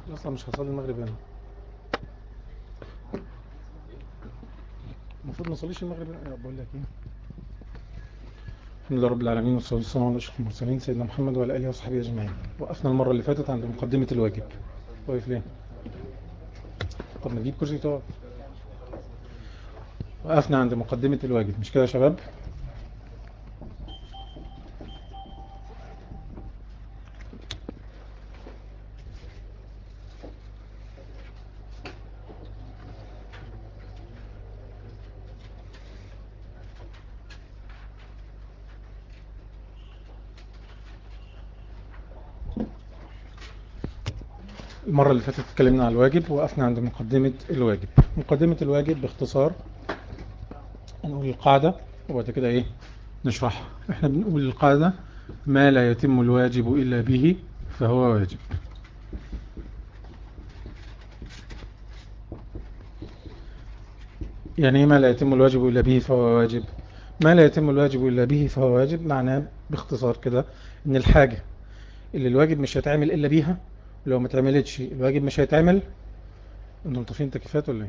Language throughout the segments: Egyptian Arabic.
اصلا مش هصلي المغرب هنا المفروض ما اصليش المغرب هنا بقول لك ايه الحمد لله رب العالمين والصلاه والسلام على اشرف المرسلين سيدنا محمد وعلى اله وصحبه اجمعين وقفنا المره اللي فاتت عند مقدمه الواجب واقف ليه طب نجيب كرسي تقعد وقفنا عند مقدمه الواجب مش كده يا شباب المرة اللي فاتت اتكلمنا على الواجب وقفنا عند مقدمة الواجب مقدمة الواجب باختصار نقول القاعدة وبعد كده ايه نشرحها احنا بنقول القاعدة ما لا يتم الواجب إلا به فهو واجب يعني ايه ما لا يتم الواجب إلا به فهو واجب ما لا يتم الواجب إلا به فهو واجب معناه باختصار كده ان الحاجة اللي الواجب مش هيتعمل إلا بيها لو ما اتعملتش الواجب مش هيتعمل انتوا مطفين تكييفات ولا ايه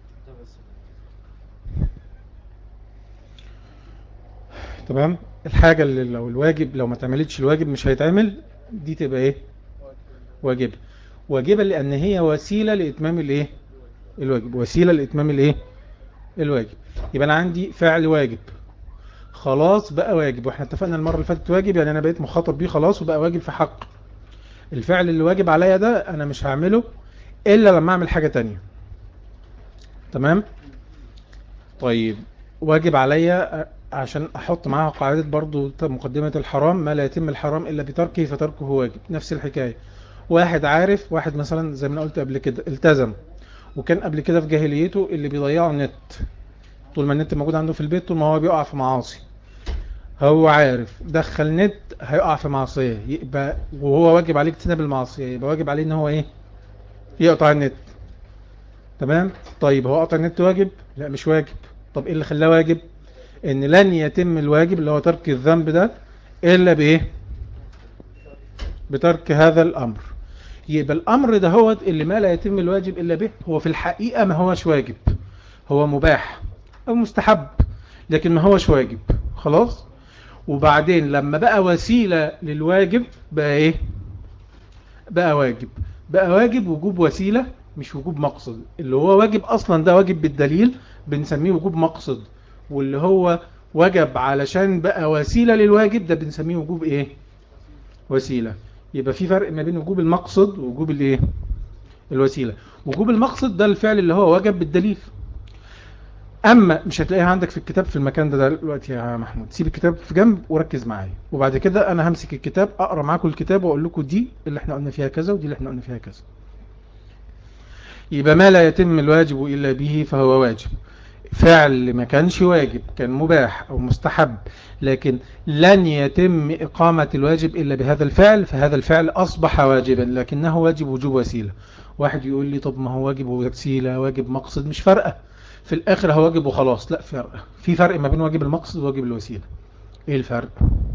تمام الحاجة اللي لو الواجب لو ما اتعملتش الواجب مش هيتعمل دي تبقى ايه واجبة واجبة لان هي وسيلة لاتمام الايه الواجب وسيلة لاتمام الايه الواجب يبقى انا عندي فعل واجب خلاص بقى واجب واحنا اتفقنا المرة اللي فاتت واجب يعني انا بقيت مخاطب بيه خلاص وبقى واجب في حق الفعل اللي واجب عليا ده انا مش هعمله الا لما اعمل حاجة تانية تمام طيب واجب عليا عشان احط معاها قاعدة برضو مقدمة الحرام ما لا يتم الحرام الا بتركه فتركه واجب نفس الحكاية واحد عارف واحد مثلا زي ما انا قلت قبل كده التزم وكان قبل كده في جاهليته اللي بيضيعوا النت طول ما النت موجود عنده في البيت طول ما هو بيقع في معاصي هو عارف دخل نت هيقع في معصية يبقى وهو واجب عليه اجتناب المعصية يبقى واجب عليه ان هو ايه يقطع النت تمام طيب هو قطع النت واجب لا مش واجب طب ايه اللي خلاه واجب ان لن يتم الواجب اللي هو ترك الذنب ده الا بايه بترك هذا الامر يبقى الامر ده هو اللي ما لا يتم الواجب الا به هو في الحقيقة ما هوش واجب هو مباح او مستحب لكن ما هوش واجب خلاص وبعدين لما بقى وسيلة للواجب بقى ايه بقى واجب بقى واجب وجوب وسيلة مش وجوب مقصد اللي هو واجب اصلا ده واجب بالدليل بنسميه وجوب مقصد واللي هو وجب علشان بقى وسيلة للواجب ده بنسميه وجوب ايه وسيلة يبقى في فرق ما بين وجوب المقصد ووجوب الايه الوسيلة وجوب المقصد ده الفعل اللي هو وجب بالدليل اما مش هتلاقيها عندك في الكتاب في المكان ده دلوقتي يا محمود سيب الكتاب في جنب وركز معايا وبعد كده انا همسك الكتاب اقرا معاكم الكتاب واقول لكم دي اللي احنا قلنا فيها كذا ودي اللي احنا قلنا فيها كذا يبقى ما لا يتم الواجب الا به فهو واجب فعل ما كانش واجب كان مباح او مستحب لكن لن يتم اقامة الواجب الا بهذا الفعل فهذا الفعل اصبح واجبا لكنه واجب وجوب وسيلة واحد يقول لي طب ما هو واجب وسيلة واجب مقصد مش فارقه في الاخر هو واجب وخلاص لا فرق في فرق ما بين واجب المقصد وواجب الوسيلة ايه الفرق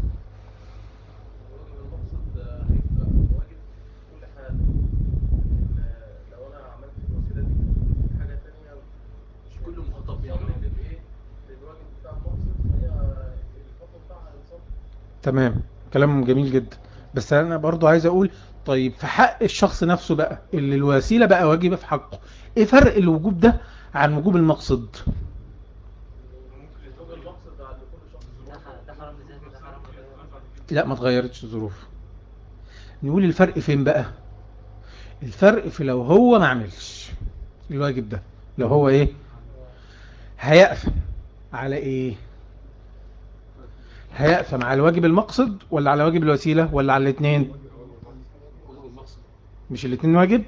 تمام كلام جميل جدا بس انا برضو عايز اقول طيب في حق الشخص نفسه بقى اللي الوسيلة بقى واجبة في حقه ايه فرق الوجوب ده عن وجوب المقصد لا ما تغيرتش الظروف نقول الفرق فين بقى الفرق في لو هو ما عملش الواجب ده لو هو ايه هيأثم على ايه هيأثم على الواجب المقصد ولا على واجب الوسيلة ولا على الاثنين مش الاثنين واجب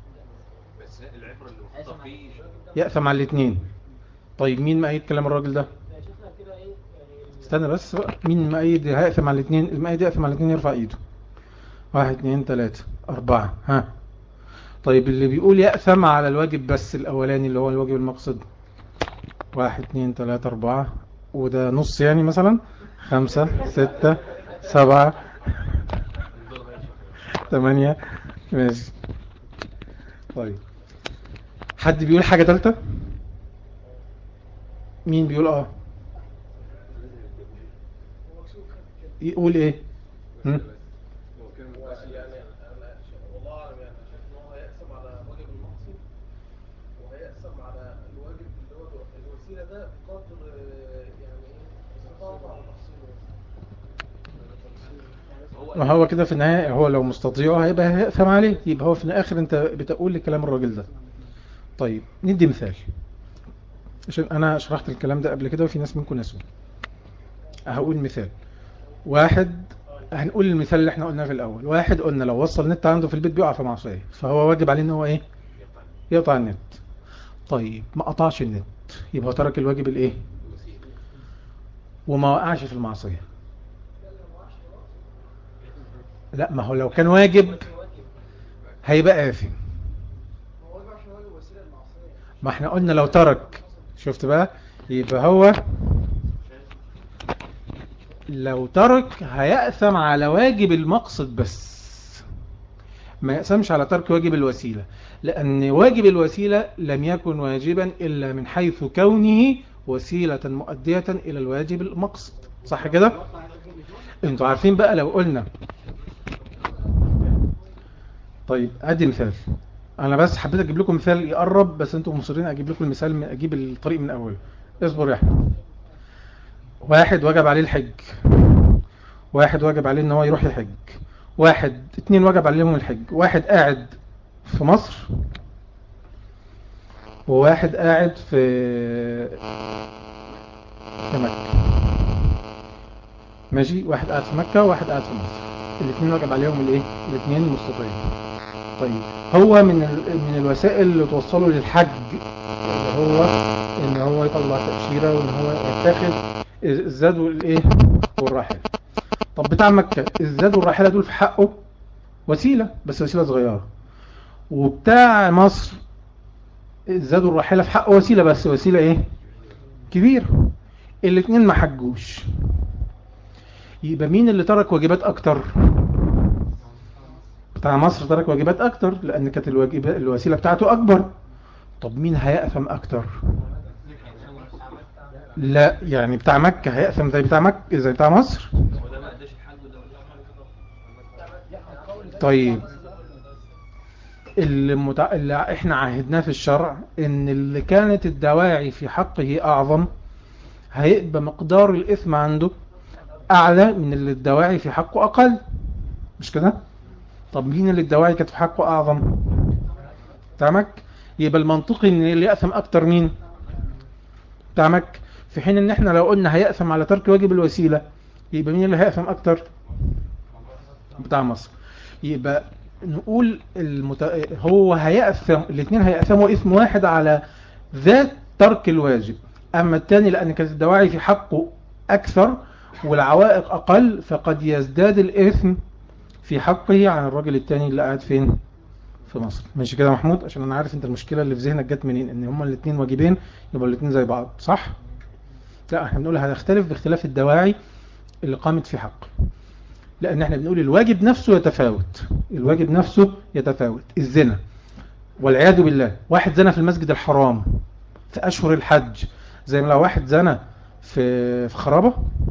يأثم على الاثنين طيب مين مأيد كلام الراجل ده استنى بس بقى مين مأيد هيأثم على الاثنين المأيد يأثم على الاثنين يرفع ايده واحد اثنين ثلاثة اربعة ها طيب اللي بيقول يأثم على الواجب بس الاولاني اللي هو الواجب المقصد واحد اثنين ثلاثة اربعة وده نص يعني مثلا خمسة ستة سبعة ثمانية ماشي طيب حد بيقول حاجة تالتة مين بيقول اه يقول ايه هم؟ يعني انا والله اعلم يعني شايف ان هو هيقسم على واجب المقصد وهيقسم على الواجب اللي هو الوسيله ده بقدر آه، يعني ايه استطاعته على تحصيله ما هو كده في النهاية هو لو مستطيعه هيبقى هيأثم عليه يبقى هو في الآخر انت بتقول لكلام الراجل ده طيب ندي مثال عشان انا شرحت الكلام ده قبل كده وفي ناس منكم نسوا هقول مثال واحد هنقول المثال اللي احنا قلناه في الاول واحد قلنا لو وصل نت عنده في البيت بيقع في معصية فهو واجب عليه ان هو ايه يقطع النت طيب ما قطعش النت يبقى هو ترك الواجب الايه وما وقعش في المعصية لا ما هو لو كان واجب هيبقى آثم هو واجب عشان واجب وسيله المعصيه ما احنا قلنا لو ترك شفت بقى يبقى هو لو ترك هيأثم على واجب المقصد بس ما يأثمش على ترك واجب الوسيلة لأن واجب الوسيلة لم يكن واجبا إلا من حيث كونه وسيلة مؤدية إلى الواجب المقصد صح كده؟ انتوا عارفين بقى لو قلنا طيب ادي مثال انا بس حبيت اجيب لكم مثال يقرب بس انتم مصرين اجيب لكم المثال من اجيب الطريق من اوله اصبر يا احمد واحد وجب عليه الحج واحد وجب عليه ان هو يروح يحج واحد اتنين وجب عليهم الحج واحد قاعد في مصر وواحد قاعد في في مكة ماشي واحد قاعد في مكة وواحد قاعد في مصر الاثنين وجب عليهم الايه الاثنين مستطيعين طيب هو من ال... من الوسائل اللي توصله للحج اللي هو ان هو يطلع تأشيرة وان هو يتاخد الزاد والايه والراحلة طب بتاع مكة الزاد والراحلة دول في حقه وسيلة بس وسيلة صغيرة وبتاع مصر الزاد والراحلة في حقه وسيلة بس وسيلة ايه كبيرة الاثنين ما حجوش يبقى مين اللي ترك واجبات اكتر بتاع مصر ترك واجبات اكتر لان كانت الواجب الوسيلة بتاعته اكبر طب مين هيأثم اكتر لا يعني بتاع مكة هيأثم زي بتاع مكة زي بتاع مصر وده ما اداش الحج وده طيب اللي, متع... اللي احنا عهدناه في الشرع ان اللي كانت الدواعي في حقه اعظم هيبقى مقدار الاثم عنده اعلى من اللي الدواعي في حقه اقل مش كده طب مين اللي الدواعي كانت في حقه اعظم بتاعمك يبقى المنطقي ان اللي يأثم اكتر مين بتاعمك في حين ان احنا لو قلنا هيأثم على ترك واجب الوسيلة يبقى مين اللي هيأثم اكتر بتاع مصر يبقى نقول المت... هو هيأثم الاثنين هيأثموا اسم واحد على ذات ترك الواجب اما الثاني لان كانت الدواعي في حقه اكثر والعوائق اقل فقد يزداد الاثم في حقه عن الراجل الثاني اللي قاعد فين في مصر ماشي كده يا محمود عشان انا عارف انت المشكلة اللي في ذهنك جت منين ان هما الاثنين واجبين يبقى الاثنين زي بعض صح لا احنا بنقول هتختلف باختلاف الدواعي اللي قامت في حقه لان احنا بنقول الواجب نفسه يتفاوت الواجب نفسه يتفاوت الزنا والعياذ بالله واحد زنا في المسجد الحرام في اشهر الحج زي ما لو واحد زنا في في خرابة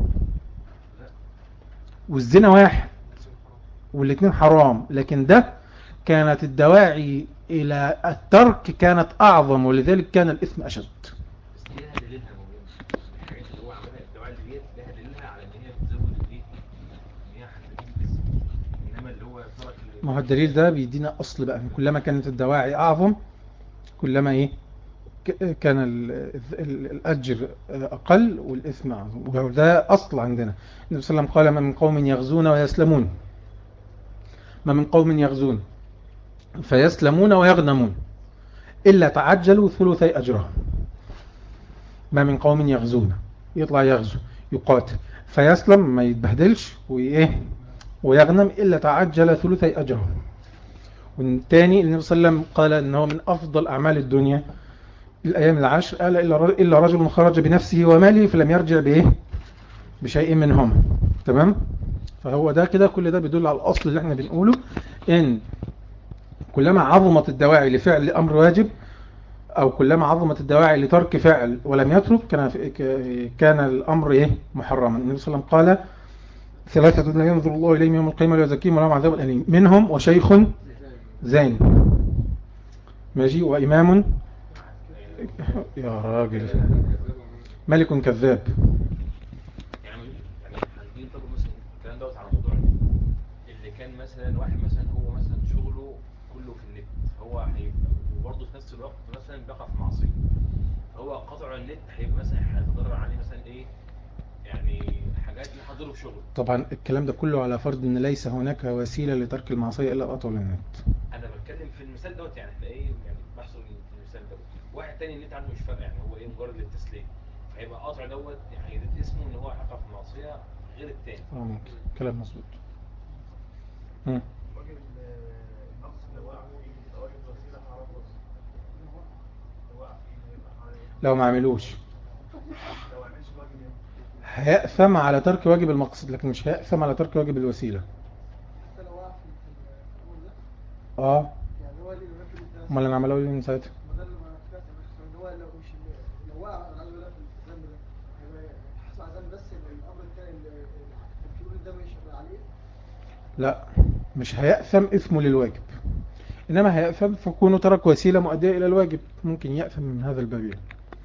والزنا واحد والاثنين حرام لكن ده كانت الدواعي الى الترك كانت اعظم ولذلك كان الاثم اشد بس دي لها دليلها موجود الحاجات اللي هو عملها الدواعي اللي ديت لها دليلها على ان هي بتزود الايه ان هي هتجيب اسم انما اللي هو ترك ال- ما هو الدليل ده بيدينا أصل بقى كلما كانت الدواعي أعظم كلما إيه ك- كان ال- ال- الأجر أقل والإثم أعظم وده أصل عندنا النبي صلى الله عليه وسلم قال ما من قوم يغزون ويسلمون ما من قوم يغزون فيسلمون ويغنمون إلا تعجلوا ثلثي أجرهم ما من قوم يغزون يطلع يغزو يقاتل فيسلم ما يتبهدلش وإيه ويغنم إلا تعجل ثلثي أجره والثاني النبي صلى الله عليه وسلم قال أنه من أفضل أعمال الدنيا الأيام العشر قال إلا رجل- إلا رجل خرج بنفسه وماله فلم يرجع بإيه بشيء منهم تمام فهو ده كده كل ده بيدل على الأصل اللي احنا بنقوله إن كلما عظمت الدواعي لفعل أمر واجب أو كلما عظمت الدواعي لترك فعل ولم يترك كان ك- كان الأمر إيه محرما النبي صلى الله عليه وسلم قال ثلاثة لا ينظر الله إليهم يوم القيامة ولا يزكيهم ولهم عذاب أليم منهم وشيخ زاني ماشي وإمام يا راجل ملك كذاب يعني يعني هنجي نطبق مثلا الكلام دوت على موضوع اللي كان مثلا واحد مثلا هو مثلا شغله كله في النت هو هيبقى وبرضه في نفس الوقت مثلا بيقع في معصيه هو قطع النت هيبقى مثلا هيتضرر عليه مثلا ايه يعني حاجات يحضره في شغله طبعا الكلام ده كله على فرض ان ليس هناك وسيلة لترك المعصية الا قطع النت انا بتكلم في المثال دوت يعني احنا ايه يعني بحصل في المثال دوت واحد تاني النت عنده مش فارق يعني هو ايه مجرد للتسليم هيبقى قطع دوت يعني يزيد اسمه ان هو يقع في معصيه غير التاني اه ممكن كلام مظبوط مم. واجب ال- النقص اللي وقع فيه يبقى واجب الوسيلة حرام وسيلة اللي وقع فيه يبقى حرام لو ما عملوش لو ما عملش الواجب يبقى هيأثم على ترك واجب المقصد لكن مش هيأثم على ترك واجب الوسيلة حتى لو وقع في في الامر ده اه يعني هو اللي بينفذ الناس امال انا عملوا لي من ساعتها ما ده اللي ما فكرت ان هو لو مش لو وقع على العياذ بالله في الذنب ده هيبقى حصل على ذنب بس الامر الثاني اللي اللي بتقول ده مش هيبقى عليه لا مش هيأثم اسمه للواجب انما هيأثم فكونه ترك وسيلة مؤدية الى الواجب ممكن يأثم من هذا الباب يعني.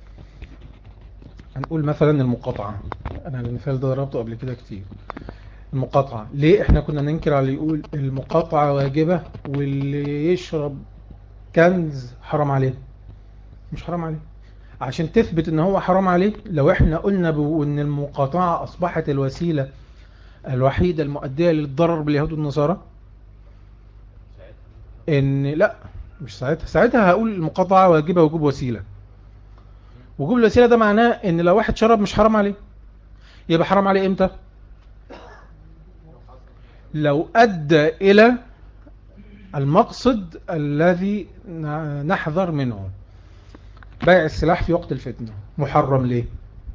هنقول مثلا المقاطعة انا المثال ده ضربته قبل كده كتير المقاطعة ليه احنا كنا ننكر على اللي يقول المقاطعة واجبة واللي يشرب كنز حرام عليه مش حرام عليه عشان تثبت ان هو حرام عليه لو احنا قلنا بو- ان المقاطعة اصبحت الوسيلة الوحيدة المؤدية للضرر باليهود والنصارى ساعتها ان لا مش ساعتها ساعتها هقول المقاطعة واجبة وجوب وسيلة وجوب الوسيلة ده معناه ان لو واحد شرب مش حرام عليه يبقى حرام عليه امتى لو ادى الى المقصد الذي ن- نحذر منه بيع السلاح في وقت الفتنة محرم ليه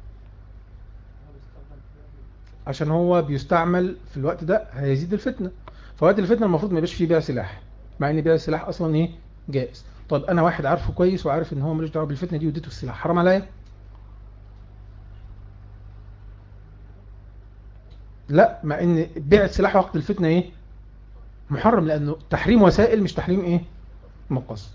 عشان هو بيستعمل في الوقت ده هيزيد الفتنة فوقت الفتنة المفروض ما يبقاش فيه بيع سلاح مع ان بيع السلاح اصلا ايه جائز طب انا واحد عارفه كويس وعارف ان هو ملوش دعوه بالفتنة دي واديته السلاح حرام عليا لا مع ان بيع السلاح وقت الفتنة ايه محرم لانه تحريم وسائل مش تحريم ايه مقصد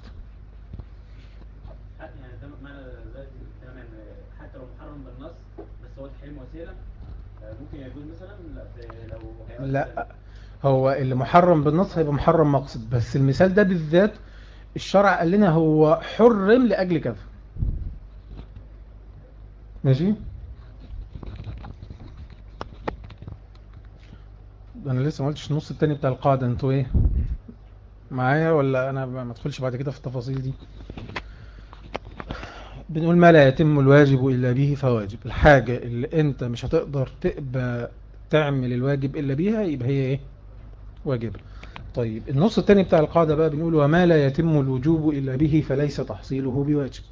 يعني ده معنى ذلك الكلام ان حتى لو محرم بالنص بس هو تحريم وسيله آه، ممكن يجوز مثلا لا ده لو هيأثر- لا هو اللي محرم بالنص هيبقى محرم مقصد بس المثال ده بالذات الشرع قال لنا هو حرم لأجل كذا ماشي انا لسه ما قلتش النص التاني بتاع القاعدة انتوا ايه معايا ولا انا ما ادخلش بعد كده في التفاصيل دي بنقول ما لا يتم الواجب إلا به فواجب الحاجة اللي انت مش هتقدر تبقى تعمل الواجب إلا بيها يبقى هي ايه واجبة طيب النص التاني بتاع القاعدة بقى بنقول وما لا يتم الوجوب إلا به فليس تحصيله بواجب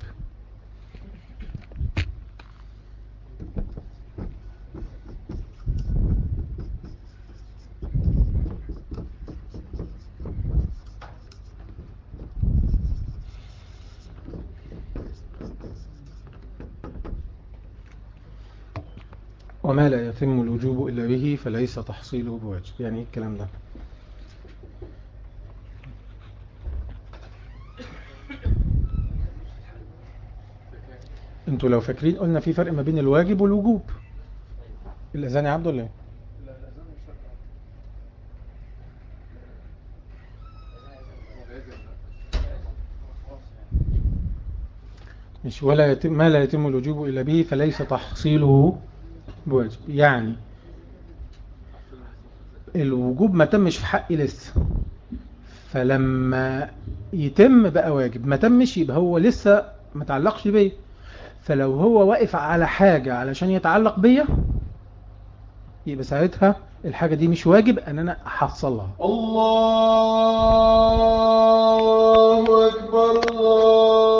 وما لا يتم الوجوب إلا به فليس تحصيله بواجب يعني ايه الكلام ده انتوا لو فاكرين قلنا في فرق ما بين الواجب والوجوب الأذان يا عبد ولا ايه لا الأذان مش فارقة مش ولا يتم ما لا يتم الوجوب إلا به فليس تحصيله بواجب يعني الوجوب ما تمش في حقي لسه فلما يتم بقى واجب ما تمش يبقى هو لسه ما تعلقش بيا فلو هو واقف على حاجة علشان يتعلق بيا يبقى ساعتها الحاجة دي مش واجب ان انا احصلها الله أكبر الله